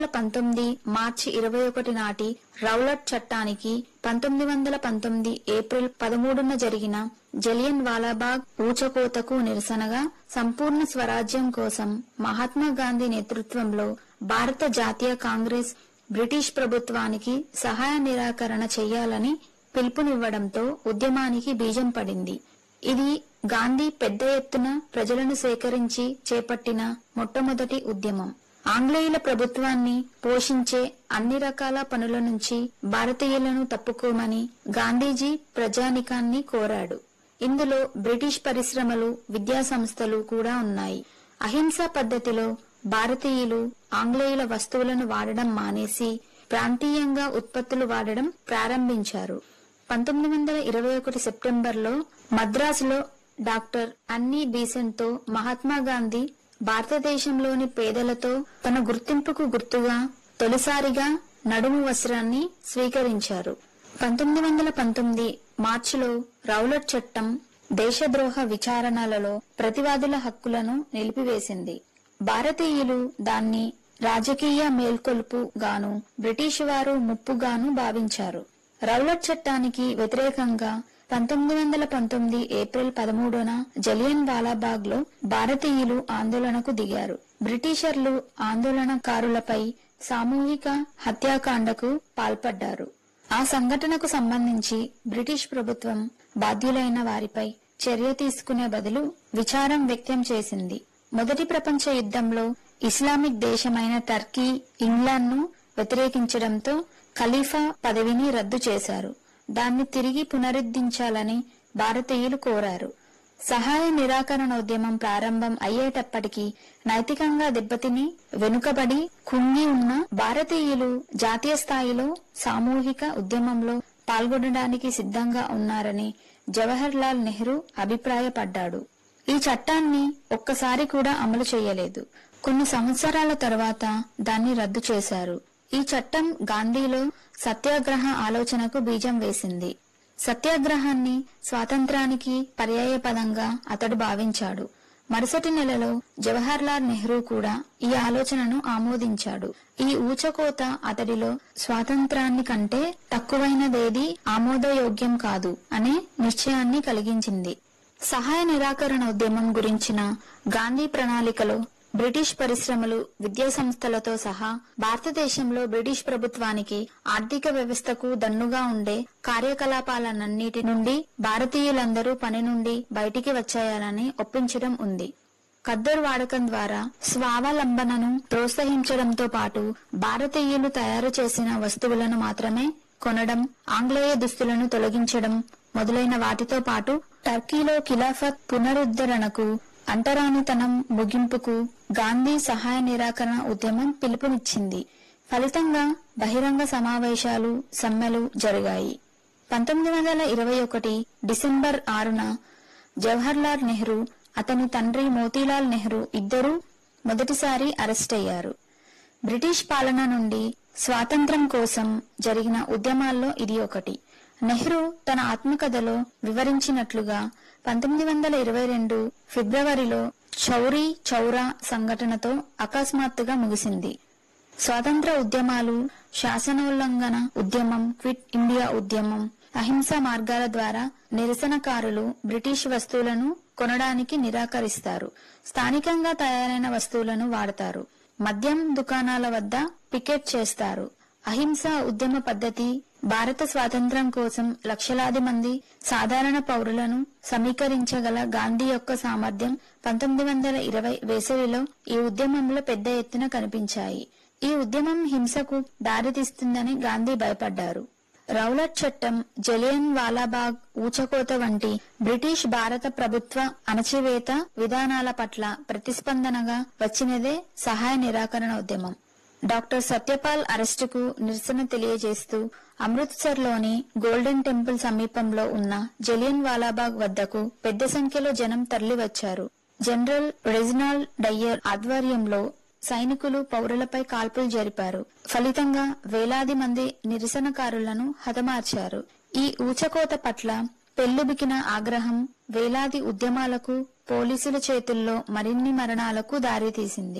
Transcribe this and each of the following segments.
పంతొమ్మిది మార్చి ఇరవై ఒకటి నాటి రౌలట్ చట్టానికి పంతొమ్మిది వందల పంతొమ్మిది ఏప్రిల్ పదమూడున జరిగిన జలియన్ వాలాబాగ్ ఊచకోతకు నిరసనగా సంపూర్ణ స్వరాజ్యం కోసం మహాత్మా గాంధీ నేతృత్వంలో భారత జాతీయ కాంగ్రెస్ బ్రిటిష్ ప్రభుత్వానికి సహాయ నిరాకరణ చేయాలని పిలుపునివ్వడంతో ఉద్యమానికి బీజం పడింది ఇది గాంధీ పెద్ద ఎత్తున ప్రజలను సేకరించి చేపట్టిన మొట్టమొదటి ఉద్యమం ఆంగ్లేయుల ప్రభుత్వాన్ని పోషించే అన్ని రకాల పనుల నుంచి భారతీయులను తప్పుకోమని గాంధీజీ ప్రజానికాన్ని కోరాడు ఇందులో బ్రిటిష్ పరిశ్రమలు విద్యా సంస్థలు కూడా ఉన్నాయి అహింసా పద్ధతిలో భారతీయులు ఆంగ్లేయుల వస్తువులను వాడడం మానేసి ప్రాంతీయంగా ఉత్పత్తులు వాడడం ప్రారంభించారు పంతొమ్మిది వందల ఇరవై ఒకటి సెప్టెంబర్లో మద్రాసులో డాక్టర్ అన్నీ బీసెంట్తో మహాత్మా గాంధీ భారతదేశంలోని పేదలతో తన గుర్తింపుకు గుర్తుగా తొలిసారిగా నడుము వస్త్రాన్ని స్వీకరించారు పంతొమ్మిది వందల పంతొమ్మిది మార్చిలో రౌలట్ చట్టం దేశద్రోహ విచారణలలో ప్రతివాదుల హక్కులను నిలిపివేసింది భారతీయులు దాన్ని రాజకీయ మేల్కొలుపు గాను బ్రిటిష్ వారు ముప్పుగాను భావించారు రౌలట్ చట్టానికి వ్యతిరేకంగా పంతొమ్మిది వందల పంతొమ్మిది ఏప్రిల్ పదమూడున జలియన్ వాలాబాగ్ లో భారతీయులు ఆందోళనకు దిగారు బ్రిటిషర్లు ఆందోళనకారులపై సామూహిక హత్యాకాండకు పాల్పడ్డారు ఆ సంఘటనకు సంబంధించి బ్రిటిష్ ప్రభుత్వం బాధ్యులైన వారిపై చర్య తీసుకునే బదులు విచారం వ్యక్తం చేసింది మొదటి ప్రపంచ యుద్ధంలో ఇస్లామిక్ దేశమైన టర్కీ ఇంగ్లాండ్ను వ్యతిరేకించడంతో ఖలీఫా పదవిని రద్దు చేశారు దాన్ని తిరిగి పునరుద్ధరించాలని భారతీయులు కోరారు సహాయ నిరాకరణోద్యమం ప్రారంభం అయ్యేటప్పటికీ నైతికంగా దెబ్బతిని వెనుకబడి కుంగి ఉన్న భారతీయులు జాతీయ స్థాయిలో సామూహిక ఉద్యమంలో పాల్గొనడానికి సిద్ధంగా ఉన్నారని జవహర్ లాల్ నెహ్రూ అభిప్రాయపడ్డాడు ఈ చట్టాన్ని ఒక్కసారి కూడా అమలు చేయలేదు కొన్ని సంవత్సరాల తర్వాత దాన్ని రద్దు చేశారు ఈ చట్టం గాంధీలో సత్యాగ్రహ ఆలోచనకు బీజం వేసింది సత్యాగ్రహాన్ని స్వాతంత్రానికి పర్యాయపదంగా అతడు భావించాడు మరుసటి నెలలో జవహర్ లాల్ నెహ్రూ కూడా ఈ ఆలోచనను ఆమోదించాడు ఈ ఊచకోత అతడిలో స్వాతంత్రాన్ని కంటే తక్కువైనదేది ఆమోదయోగ్యం కాదు అనే నిశ్చయాన్ని కలిగించింది సహాయ నిరాకరణ ఉద్యమం గురించిన గాంధీ ప్రణాళికలో బ్రిటిష్ పరిశ్రమలు విద్యా సంస్థలతో సహా భారతదేశంలో బ్రిటిష్ ప్రభుత్వానికి ఆర్థిక వ్యవస్థకు దన్నుగా ఉండే కార్యకలాపాలన్నిటి నుండి భారతీయులందరూ పని నుండి బయటికి వచ్చేయాలని ఒప్పించడం ఉంది ఖద్దరు వాడకం ద్వారా స్వావలంబనను ప్రోత్సహించడంతో పాటు భారతీయులు తయారు చేసిన వస్తువులను మాత్రమే కొనడం ఆంగ్లేయ దుస్తులను తొలగించడం మొదలైన వాటితో పాటు టర్కీలో ఖిలాఫత్ పునరుద్ధరణకు అంటరానితనం ముగింపుకు గాంధీ సహాయ నిరాకరణ ఉద్యమం పిలుపునిచ్చింది ఫలితంగా బహిరంగ సమావేశాలు సమ్మెలు జరిగాయి పంతొమ్మిది వందల ఇరవై ఒకటి డిసెంబర్ ఆరున జవహర్లాల్ నెహ్రూ అతని తండ్రి మోతీలాల్ నెహ్రూ ఇద్దరూ మొదటిసారి అరెస్ట్ అయ్యారు బ్రిటిష్ పాలన నుండి స్వాతంత్రం కోసం జరిగిన ఉద్యమాల్లో ఇది ఒకటి నెహ్రూ తన ఆత్మకథలో వివరించినట్లుగా పంతొమ్మిది వందల ఇరవై రెండు ఫిబ్రవరిలో చౌరీ చౌరా సంఘటనతో అకస్మాత్తుగా ముగిసింది స్వాతంత్ర ఉద్యమాలు శాసనోల్లంఘన ఉద్యమం క్విట్ ఇండియా ఉద్యమం అహింసా మార్గాల ద్వారా నిరసనకారులు బ్రిటిష్ వస్తువులను కొనడానికి నిరాకరిస్తారు స్థానికంగా తయారైన వస్తువులను వాడతారు మద్యం దుకాణాల వద్ద పికెట్ చేస్తారు అహింసా ఉద్యమ పద్ధతి భారత స్వాతంత్ర్యం కోసం లక్షలాది మంది సాధారణ పౌరులను సమీకరించగల గాంధీ యొక్క సామర్థ్యం పంతొమ్మిది వందల ఇరవై వేసవిలో ఈ ఉద్యమంలో పెద్ద ఎత్తున కనిపించాయి ఈ ఉద్యమం హింసకు దారితీస్తుందని గాంధీ భయపడ్డారు రౌలట్ చట్టం జలియన్ వాలాబాగ్ ఊచకోత వంటి బ్రిటిష్ భారత ప్రభుత్వ అణచివేత విధానాల పట్ల ప్రతిస్పందనగా వచ్చినదే సహాయ నిరాకరణ ఉద్యమం డాక్టర్ సత్యపాల్ అరెస్టుకు నిరసన తెలియజేస్తూ అమృత్సర్ లోని గోల్డెన్ టెంపుల్ సమీపంలో ఉన్న జలియన్ వాలాబాగ్ వద్దకు పెద్ద సంఖ్యలో జనం తరలివచ్చారు జనరల్ రెజినాల్డ్ డయ్యర్ ఆధ్వర్యంలో సైనికులు పౌరులపై కాల్పులు జరిపారు ఫలితంగా వేలాది మంది నిరసనకారులను హతమార్చారు ఈ ఊచకోత పట్ల పెల్లుబికిన ఆగ్రహం వేలాది ఉద్యమాలకు పోలీసుల చేతుల్లో మరిన్ని మరణాలకు దారితీసింది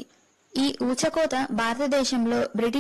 ఈ ఊచకోత భారతదేశంలో బ్రిటిష్